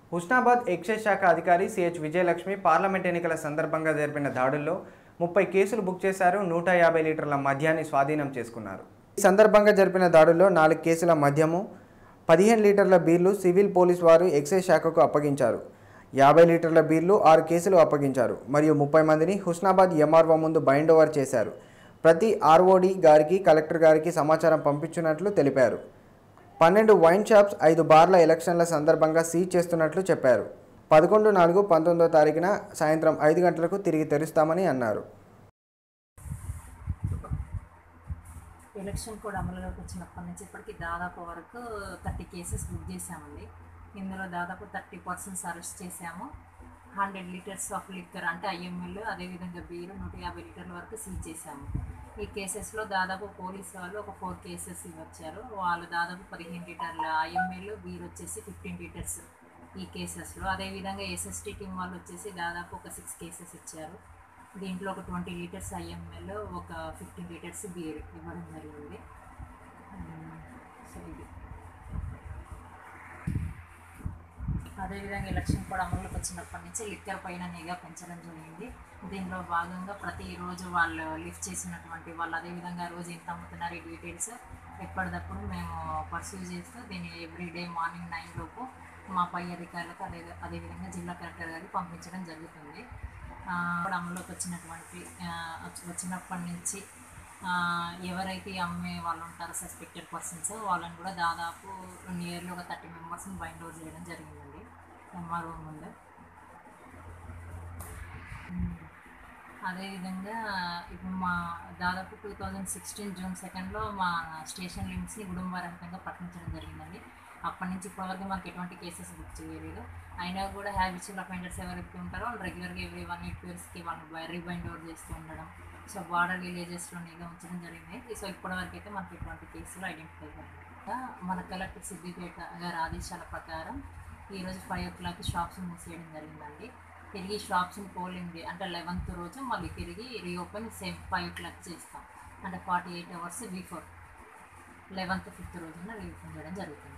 Husnabad excise శాఖ అధికారి CH Vijayalakshmi parliament ఎన్నికల సందర్భంగా జరిపిన దాడుల్లో ముప్పై కేసులు బుక్ చేశారు నూట యాభై లీటర్ల మద్యాన్ని స్వాధీనం చేసుకున్నారు ఈ సందర్భంగా జరిపిన దాడుల్లో నాలుగు కేసుల మద్యము పదిహేను లీటర్ల బీర్లు సివిల్ పోలీస్ వారు ఎక్సైజ్ శాఖకు అప్పగించారు యాభై లీటర్ల బీర్లు ఆరు కేసులు అప్పగించారు మరియు ముప్పై మందిని హుస్నాబాద్ ఎంఆర్ఓ ముందు బైండ్ ఓవర్ చేశారు ప్రతి ఆర్ఓడి గారికి కలెక్టర్ గారికి సమాచారం పంపించినట్లు తెలిపారు పన్నెండు వైన్ షాప్స్ ఐదు బార్ల ఎలక్షన్ల సందర్భంగా సీజ్ చేస్తున్నట్లు చెప్పారు పదకొండు నాలుగు పంతొమ్మిదో తారీఖున సాయంత్రం ఐదు గంటలకు తిరిగి తెరుస్తామని అన్నారు ఎలక్షన్ కోడ్ అమలులోకి వచ్చినప్పటి నుంచి ఇప్పటికి దాదాపు వరకు థర్టీ కేసెస్ బుక్ చేసామండి ఇందులో దాదాపు థర్టీ పర్సెంట్స్ అరెస్ట్ చేసాము హండ్రెడ్ లీటర్స్ ఆఫ్ లిక్కర్ అంటే ఐఎంఎల్ అదేవిధంగా బీరు నూట యాభై లీటర్ల వరకు సీజ్ చేశాము ఈ కేసెస్లో దాదాపు పోలీస్ వాళ్ళు ఒక ఫోర్ కేసెస్ వచ్చారు వాళ్ళు దాదాపు పదిహేను లీటర్ల ఐఎంఎల్ బీర్ వచ్చేసి ఫిఫ్టీన్ లీటర్స్ ఈ కేసెస్లో అదేవిధంగా ఎస్ఎస్టీ టీం వాళ్ళు వచ్చేసి దాదాపు ఒక సిక్స్ కేసెస్ ఇచ్చారు దీంట్లో ఒక ట్వంటీ లీటర్స్ ఐఎంఎల్ ఒక ఫిఫ్టీన్ లీటర్స్ బీర్ ఇవ్వడం జరిగింది ఉమ్, సో ఇది అదేవిధంగా ఎలక్షన్ కూడా అమలులోకి వచ్చినప్పటి నుంచి లిక్కర్ పైన నిఘా పెంచడం జరిగింది దీనిలో భాగంగా ప్రతిరోజు వాళ్ళు లిఫ్ట్ చేసినటువంటి వాళ్ళు అదేవిధంగా రోజు ఎంత అమ్ముతున్నారు ఈ డీటెయిల్స్ ఎప్పటికప్పుడు మేము పర్సూ చేస్తూ దీన్ని ఎవ్రీడే మార్నింగ్ నైన్ లోపు మా పై అధికారులకు అదే అదేవిధంగా జిల్లా కలెక్టర్ గారికి పంపించడం జరుగుతుంది ఆ, ఇప్పుడు అమలులోకి వచ్చినటువంటి ఆ, వచ్చి- వచ్చినప్పటి నుంచి ఆ, ఎవరైతే అమ్మే వాళ్ళు ఉంటారో సస్పెక్టెడ్ పర్సన్స్ వాళ్ళని కూడా దాదాపు నియర్లీ ఒక థర్టీ మెంబర్స్ని బైండ్ ఓవర్ చేయడం జరిగిందండి ఎంఆర్ఓ ముందు ఉమ్. అదేవిధంగా ఇప్పుడు మా దాదాపు టూ థౌజండ్ సిక్స్టీన్ జూన్ సెకండ్లో మా స్టేషన్ లిమిట్స్ని గుడుంబరహితంగా ప్రకటించడం జరిగిందండి అప్పటి నుంచి ఇప్పటివరకు మనకి ఎటువంటి కేసెస్ బుక్ చేయలేదు అయినా కూడా హ్యాబిచువల్ అఫెండర్స్ ఎవరైతే ఉంటారో వాళ్ళు రెగ్యులర్గా ఎవ్రీ వన్ ఎయిట్ ఇయర్స్కి వాళ్ళు రీబైండ్ ఓవర్ చేస్తూ ఉండడం సో బార్డర్ విలేజెస్లో నిఘా ఉంచడం జరిగింది సో ఇప్పటివరకు అయితే మనకి ఎటువంటి కేసులు ఐడెంటిఫై కాలేదు మన కలెక్టర్ సిద్దిపేట గారి ఆదేశాల ప్రకారం ఈరోజు ఫైవ్ ఓ క్లాక్ షాప్స్ మూసేయడం జరిగిందండి తిరిగి షాప్స్ని పోలింగ్ డే అంటే లెవెన్త్ రోజు మళ్ళీ తిరిగి reopen same five o'clock చేస్తాం అంటే forty eight hours before eleventh fifth రోజున రీఓపెన్ చేయడం జరుగుతుంది